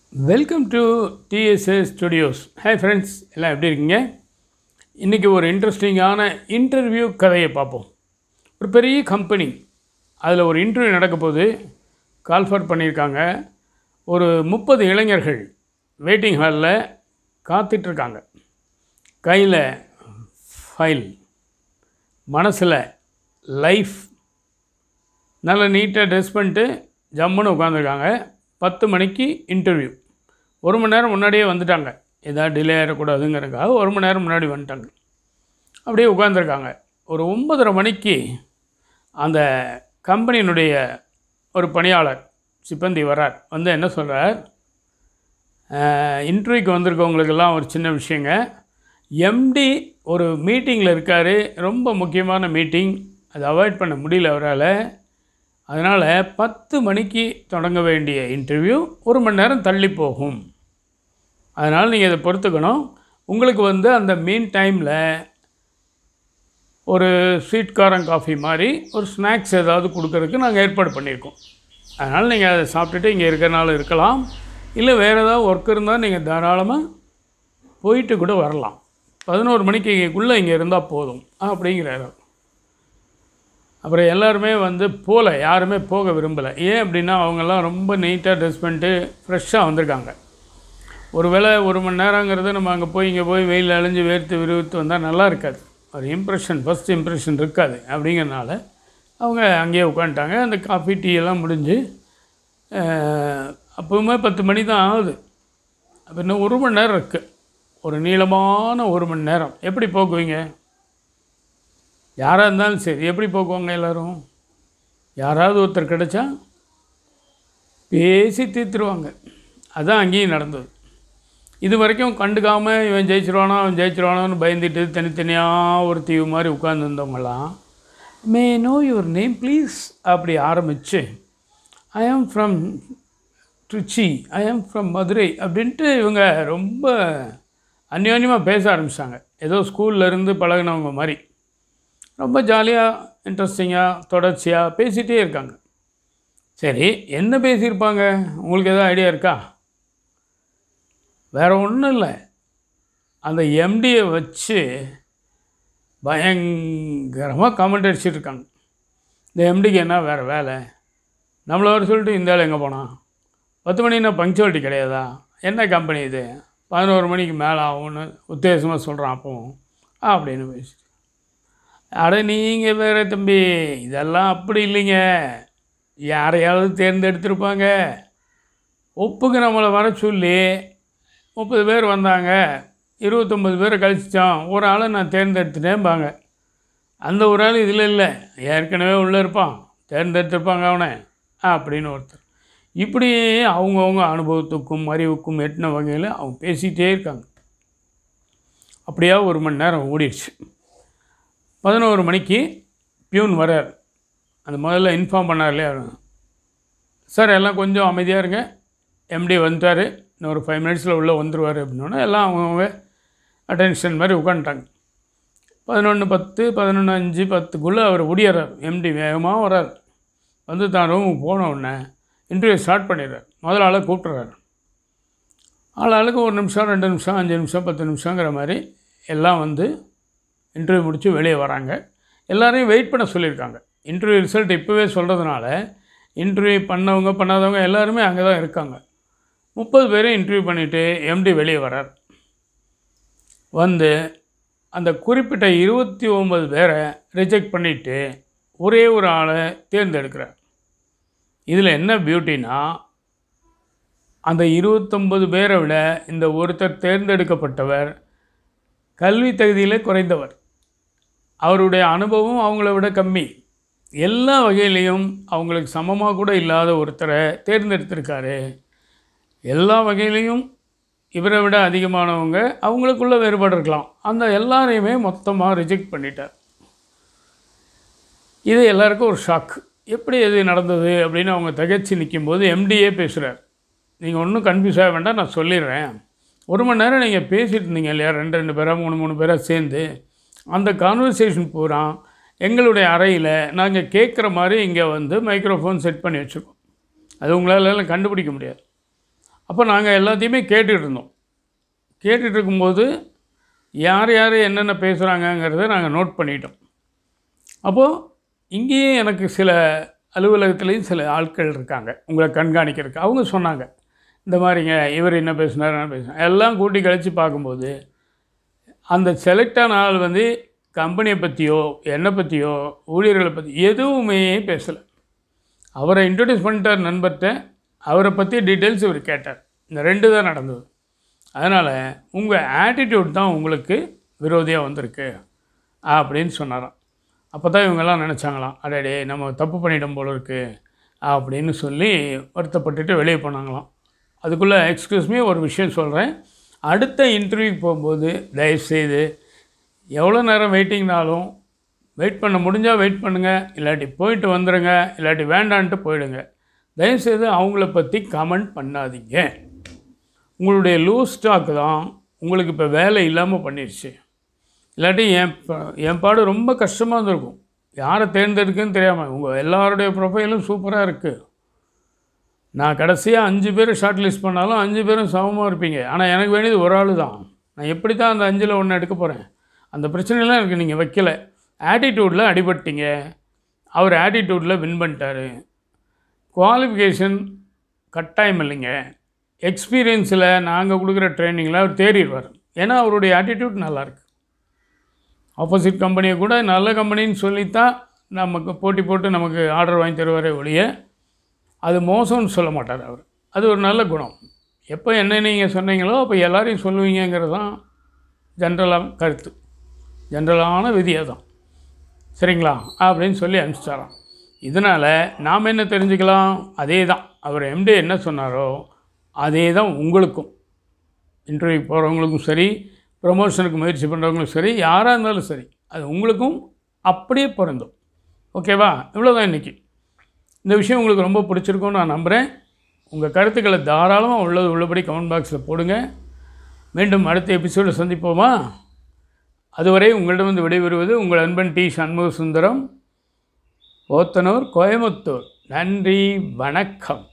welcome to TSS studios hi friends எல்லாம் எப்படி இருக்கீங்க இன்றைக்கி ஒரு இன்ட்ரெஸ்டிங்கான இன்டர்வியூ கதையை பார்ப்போம் ஒரு பெரிய கம்பெனி அதில் ஒரு இன்டர்வியூ நடக்க போது கால்ஃபர் பண்ணியிருக்காங்க ஒரு முப்பது இளைஞர்கள் வெயிட்டிங் ஹாலில் காத்துட்ருக்காங்க கையில் ஃபைல் மனசில் லைஃப் நல்லா நீட்டாக ட்ரெஸ் பண்ணிட்டு ஜம்முன்னு உட்காந்துருக்காங்க பத்து மணிக்கு இன்டர்வியூ ஒரு மணி நேரம் முன்னாடியே வந்துட்டாங்க ஏதாவது டிலே ஆகிடக்கூடாதுங்கிறதுக்காக ஒரு மணி நேரம் முன்னாடி வந்துட்டாங்க அப்படியே உட்காந்துருக்காங்க ஒரு ஒன்பதரை மணிக்கு அந்த கம்பெனியினுடைய ஒரு பணியாளர் சிப்பந்தி வரார் வந்து என்ன சொல்கிறார் இன்டர்வியூக்கு வந்திருக்கவங்களுக்கெல்லாம் ஒரு சின்ன விஷயங்க எம்டி ஒரு மீட்டிங்கில் இருக்கார் ரொம்ப முக்கியமான மீட்டிங் அதை அவாய்ட் பண்ண முடியல அவரால் அதனால் பத்து மணிக்கு தொடங்க வேண்டிய இன்டர்வியூ ஒரு மணி நேரம் தள்ளி போகும் அதனால் நீங்கள் இதை பொறுத்துக்கணும் உங்களுக்கு வந்து அந்த மீன் டைமில் ஒரு ஸ்வீட் காரம் காஃபி மாதிரி ஒரு ஸ்நாக்ஸ் ஏதாவது கொடுக்கறதுக்கு நாங்கள் ஏற்பாடு பண்ணியிருக்கோம் அதனால் நீங்கள் அதை சாப்பிட்டுட்டு இங்கே இருக்கிறனால இருக்கலாம் இல்லை வேறு ஏதாவது ஒர்க் இருந்தால் நீங்கள் தாராளமாக போயிட்டு கூட வரலாம் பதினோரு மணிக்குள்ளே இங்கே இருந்தால் போதும் அப்படிங்கிறாரு அப்புறம் எல்லாருமே வந்து போகல யாருமே போக விரும்பலை ஏன் அப்படின்னா அவங்கெல்லாம் ரொம்ப நீட்டாக ட்ரெஸ் பண்ணிட்டு ஃப்ரெஷ்ஷாக வந்திருக்காங்க ஒரு வேளை ஒரு மணி நேரங்கிறது நம்ம அங்கே போய் இங்கே போய் வெயில் அழிஞ்சு வேர்த்து விறுவித்து வந்தால் நல்லா இருக்காது ஒரு இம்ப்ரெஷன் ஃபஸ்ட் இம்ப்ரெஷன் இருக்காது அப்படிங்கிறனால அவங்க அங்கேயே உட்காந்துட்டாங்க அந்த காஃபி டீ எல்லாம் முடிஞ்சு அப்போவுமே பத்து மணி தான் ஆகுது அப்போ இன்னும் ஒரு மணி நேரம் இருக்குது ஒரு நீளமான ஒரு மணி நேரம் எப்படி போக்குவீங்க யாராக இருந்தாலும் சரி எப்படி போக்குவாங்க எல்லோரும் யாராவது ஒருத்தர் கிடைச்சா பேசி தீர்த்துருவாங்க அதுதான் அங்கேயும் நடந்தது இது வரைக்கும் கண்டுக்காமல் இவன் ஜெயிச்சிருவானோ அவன் ஜெயிச்சிருவானோன்னு பயந்துட்டு தனித்தனியாக ஒரு தீவு மாதிரி உட்காந்துருந்தவங்களாம் may know your name please அப்படி ஆரம்பித்து ஐ am from Trichy I am from Madurai அப்படின்ட்டு இவங்க ரொம்ப அந்யோன்யமாக பேச ஆரம்பித்தாங்க ஏதோ ஸ்கூல்லேருந்து பழகினவங்க மாதிரி ரொம்ப ஜாலியாக இன்ட்ரெஸ்டிங்காக தொடர்ச்சியாக பேசிகிட்டே இருக்காங்க சரி என்ன பேசியிருப்பாங்க உங்களுக்கு எதாவது ஐடியா இருக்கா வேறு ஒன்றும் இல்லை அந்த எம்டியை வச்சு பயங்கரமாக கமெண்ட் அடிச்சிட்டு இருக்காங்க இந்த எம்டிக்கு என்ன வேறு வேலை நம்மளை வர சொல்லிட்டு இந்த ஆள் எங்கே போனான் பத்து மணின்னா பங்க்சுவாலிட்டி கிடையாதா என்ன கம்பெனி இது பதினோரு மணிக்கு மேலே ஆகும்னு உத்தேசமாக சொல்கிறான் அப்பவும் அப்படின்னு பேசி அட நீங்கள் வேறு தம்பி இதெல்லாம் அப்படி இல்லைங்க யாரையாவது தேர்ந்தெடுத்திருப்பாங்க ஒப்புக்கு நம்மளை வர சொல்லி முப்பது பேர் வந்தாங்க இருபத்தொம்பது பேரை கழிச்சிட்டோம் ஒரு ஆளை நான் தேர்ந்தெடுத்துட்டேன்பாங்க அந்த ஒரு ஆள் இதில் இல்லை ஏற்கனவே உள்ளே இருப்பான் தேர்ந்தெடுத்திருப்பாங்க அவனை அப்படின்னு ஒருத்தர் இப்படி அவங்கவுங்க அனுபவத்துக்கும் அறிவுக்கும் எட்டின வகையில் அவங்க பேசிகிட்டே இருக்காங்க அப்படியா ஒரு மணி நேரம் ஓடிடுச்சு பதினோரு மணிக்கு பியூன் வரார் அந்த முதல்ல இன்ஃபார்ம் பண்ணார் இல்லையா சார் எல்லாம் கொஞ்சம் அமைதியாக இருங்க எம்டி வந்துட்டார் இன்னும் ஒரு ஃபைவ் மினிட்ஸில் உள்ளே வந்துடுவார் அப்படின்னோடனே எல்லாம் அவங்கவுங்க அட்டென்ஷன் மாதிரி உட்காந்துட்டாங்க பதினொன்று பத்து பதினொன்று அஞ்சு பத்துக்குள்ளே அவர் ஒடியாரார் எம்டி வேகமாக வரார் வந்து தான் ரூமுக்கு போன உடனே இன்டர்வியூ ஸ்டார்ட் பண்ணிடுறார் முதல் ஆளை கூப்பிட்றாரு ஆள் ஆளுக்கு ஒரு நிமிஷம் ரெண்டு நிமிஷம் அஞ்சு நிமிஷம் பத்து நிமிஷங்கிற மாதிரி எல்லாம் வந்து இன்டர்வியூ முடித்து வெளியே வராங்க எல்லாரையும் வெயிட் பண்ண சொல்லியிருக்காங்க இன்டர்வியூ ரிசல்ட் இப்போவே சொல்கிறதுனால இன்டர்வியூ பண்ணவங்க பண்ணாதவங்க எல்லாருமே அங்கே தான் இருக்காங்க முப்பது பேரையும் இன்டர்வியூ பண்ணிவிட்டு எம்டி வெளியே வரார் வந்து அந்த குறிப்பிட்ட இருபத்தி ஒம்பது பேரை ரிஜெக்ட் பண்ணிவிட்டு ஒரே ஒரு ஆளை தேர்ந்தெடுக்கிறார் இதில் என்ன பியூட்டினா அந்த இருபத்தொம்பது பேரை விட இந்த ஒருத்தர் தேர்ந்தெடுக்கப்பட்டவர் கல்வி தகுதியில் குறைந்தவர் அவருடைய அனுபவம் அவங்கள விட கம்மி எல்லா வகையிலையும் அவங்களுக்கு சமமாக கூட இல்லாத ஒருத்தரை தேர்ந்தெடுத்திருக்காரு எல்லா வகையிலையும் இவரை விட அதிகமானவங்க அவங்களுக்குள்ள வேறுபாடு இருக்கலாம் அந்த எல்லாரையுமே மொத்தமாக ரிஜெக்ட் பண்ணிட்டார் இது எல்லாருக்கும் ஒரு ஷாக் எப்படி இது நடந்தது அப்படின்னு அவங்க திகச்சு நிற்கும்போது எம்டிஏ பேசுகிறார் நீங்கள் ஒன்றும் கன்ஃபியூஸ் ஆக வேண்டாம் நான் சொல்லிடுறேன் ஒரு மணி நேரம் நீங்கள் பேசிகிட்டு இருந்தீங்க இல்லையா ரெண்டு ரெண்டு பேராக மூணு மூணு பேராக சேர்ந்து அந்த கான்வர்சேஷன் பூரா எங்களுடைய அறையில் நாங்கள் கேட்குற மாதிரி இங்கே வந்து மைக்ரோஃபோன் செட் பண்ணி வச்சுருக்கோம் அது உங்களால் எல்லாம் கண்டுபிடிக்க முடியாது அப்போ நாங்கள் எல்லாத்தையுமே கேட்டுட்டு இருந்தோம் கேட்டுட்டு இருக்கும்போது யார் யார் என்னென்ன பேசுகிறாங்கங்கிறத நாங்கள் நோட் பண்ணிட்டோம் அப்போது இங்கேயும் எனக்கு சில அலுவலகத்துலேயும் சில ஆட்கள் இருக்காங்க உங்களை கண்காணிக்கிறதுக்கு அவங்க சொன்னாங்க இந்த மாதிரிங்க இவர் என்ன பேசினார் என்ன பேசினார் எல்லாம் கூட்டி கழித்து பார்க்கும்போது அந்த செலக்டான ஆள் வந்து கம்பெனியை பற்றியோ என்னை பற்றியோ ஊழியர்களை பற்றி எதுவுமே பேசலை அவரை இன்ட்ரடியூஸ் பண்ணிட்டார் நண்பர்கிட்ட அவரை பற்றி டீட்டெயில்ஸ் இவர் கேட்டார் இந்த ரெண்டு தான் நடந்தது அதனால் உங்கள் ஆட்டிடியூட் தான் உங்களுக்கு விரோதியாக வந்திருக்கு அப்படின்னு சொன்னாராம் அப்போ தான் இவங்கெல்லாம் நினச்சாங்களாம் அடடே நம்ம தப்பு பண்ணிட்டோம் போல இருக்கு அப்படின்னு சொல்லி வருத்தப்பட்டுட்டு வெளியே போனாங்களாம் அதுக்குள்ளே எக்ஸ்கியூஸ் மீ ஒரு விஷயம் சொல்கிறேன் அடுத்த இன்டர்வியூக்கு போகும்போது தயவுசெய்து எவ்வளோ நேரம் வெயிட்டிங்னாலும் வெயிட் பண்ண முடிஞ்சால் வெயிட் பண்ணுங்கள் இல்லாட்டி போயிட்டு வந்துடுங்க இல்லாட்டி வேண்டான்ட்டு போயிடுங்க தயவுசெய்து அவங்கள பற்றி கமெண்ட் பண்ணாதீங்க உங்களுடைய லூஸ் ஸ்டாக் தான் உங்களுக்கு இப்போ வேலை இல்லாமல் பண்ணிடுச்சு இல்லாட்டி என் ப- என் பாடு ரொம்ப கஷ்டமாக இருந்திருக்கும் யாரை தேர்ந்தெடுக்குன்னு தெரியாமல் உங்கள் எல்லாருடைய ப்ரொஃபைலும் சூப்பராக இருக்குது நான் கடைசியாக அஞ்சு பேர் ஷார்ட் லிஸ்ட் பண்ணாலும் அஞ்சு பேரும் சமமாக இருப்பீங்க ஆனால் எனக்கு வேண்டியது ஒரு ஆள் தான் நான் எப்படி தான் அந்த அஞ்சில் ஒன்று எடுக்க போகிறேன் அந்த பிரச்சனைலாம் எனக்கு நீங்கள் வைக்கல ஆட்டிடியூடில் அடிபட்டீங்க அவர் ஆட்டிடியூடில் வின் பண்ணிட்டாரு குவாலிஃபிகேஷன் கட்டாயம் இல்லைங்க எக்ஸ்பீரியன்ஸில் நாங்கள் கொடுக்குற ட்ரைனிங்கில் அவர் தேறிடுவார் ஏன்னா அவருடைய ஆட்டிடியூட் நல்லாயிருக்கு ஆப்போசிட் கம்பெனியை கூட நல்ல கம்பெனின்னு சொல்லித்தான் நமக்கு போட்டி போட்டு நமக்கு ஆர்டர் வாங்கி தருவாரே ஒழிய அது மோசம்னு சொல்ல மாட்டார் அவர் அது ஒரு நல்ல குணம் எப்போ என்ன நீங்கள் சொன்னீங்களோ அப்போ எல்லாரையும் சொல்லுவீங்கங்கிறது தான் ஜென்ரலாக கருத்து ஜென்ரலான விதி அதான் சரிங்களா அப்படின்னு சொல்லி அனுப்பிச்சிட்டாராம் இதனால் நாம் என்ன தெரிஞ்சுக்கலாம் அதே தான் அவர் எம்டி என்ன சொன்னாரோ அதே தான் உங்களுக்கும் இன்டர்வியூ போகிறவங்களுக்கும் சரி ப்ரொமோஷனுக்கு முயற்சி பண்ணுறவங்களுக்கும் சரி யாராக இருந்தாலும் சரி அது உங்களுக்கும் அப்படியே பொருந்தும் ஓகேவா இவ்வளோதான் இன்றைக்கி இந்த விஷயம் உங்களுக்கு ரொம்ப பிடிச்சிருக்கும்னு நான் நம்புகிறேன் உங்கள் கருத்துக்களை தாராளமாக உள்ளது உள்ளபடி கமெண்ட் பாக்ஸில் போடுங்க மீண்டும் அடுத்த எபிசோடு சந்திப்போமா அதுவரை உங்களிடமிருந்து விடைபெறுவது உங்கள் அன்பன் டி சண்முக சுந்தரம் ஓத்தனூர் கோயமுத்தூர் நன்றி வணக்கம்